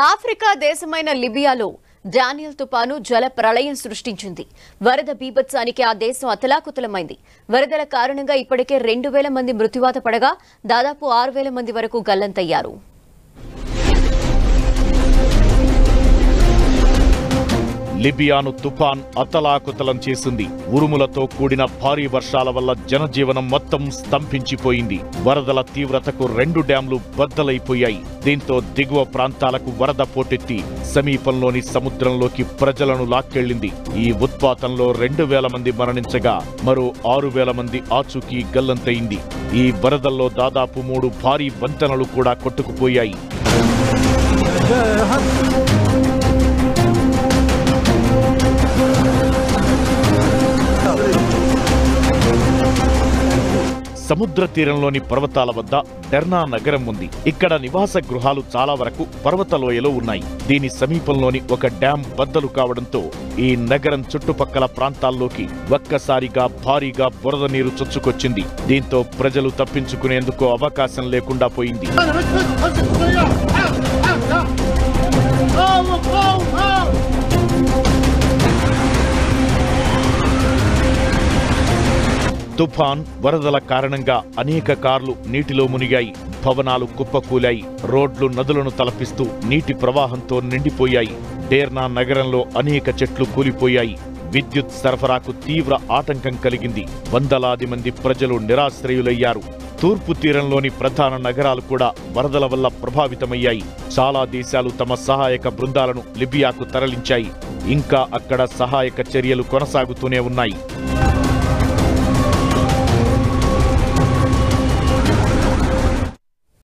Africa దేశమైన లిబియాలో Daniel తుపాను జల ప్రళయం సృష్టించింది వరద బీభత్సానికి ఆ దేశం అతలాకుతలమైంది వరదల కారణంగా ఇప్పటికే రెండు వేల మంది మృత్యువాత పడగా దాదాపు ఆరు వేల మంది వరకు గల్లంతయ్యారు లిబియాను తుఫాన్ అతలాకుతలం చేసింది ఉరుములతో కూడిన భారీ వర్షాల వల్ల జనజీవనం మొత్తం స్తంభించిపోయింది వరదల తీవ్రతకు రెండు డ్యాంలు బద్దలైపోయాయి దీంతో దిగువ ప్రాంతాలకు వరద పోటెత్తి సమీపంలోని సముద్రంలోకి ప్రజలను లాక్కెళ్లింది ఈ ఉత్పాతంలో రెండు వేల మంది మరణించగా మరో ఆరు వేల మంది ఆచూకీ గల్లంతయింది ఈ వరదల్లో దాదాపు మూడు భారీ వంతెనలు కూడా కొట్టుకుపోయాయి సముద్ర తీరంలోని పర్వతాల వద్ద డెర్నా నగరం ఉంది ఇక్కడ నివాస గృహాలు చాలా వరకు పర్వత లోయలో ఉన్నాయి దీని సమీపంలోని ఒక డ్యాం బద్దలు కావడంతో ఈ నగరం చుట్టుపక్కల ప్రాంతాల్లోకి ఒక్కసారిగా భారీగా బురద నీరు చొచ్చుకొచ్చింది దీంతో ప్రజలు తప్పించుకునేందుకు అవకాశం లేకుండా పోయింది తుఫాన్ వరదల కారణంగా అనేక కార్లు నీటిలో మునిగాయి భవనాలు కుప్పకూలాయి రోడ్లు నదులను తలపిస్తూ నీటి ప్రవాహంతో నిండిపోయాయి డేర్నా నగరంలో అనేక చెట్లు కూలిపోయాయి విద్యుత్ సరఫరాకు తీవ్ర ఆటంకం కలిగింది వందలాది మంది ప్రజలు నిరాశ్రయులయ్యారు తూర్పు తీరంలోని ప్రధాన నగరాలు కూడా వరదల వల్ల ప్రభావితమయ్యాయి చాలా దేశాలు తమ సహాయక బృందాలను లిబియాకు తరలించాయి ఇంకా అక్కడ సహాయక చర్యలు కొనసాగుతూనే ఉన్నాయి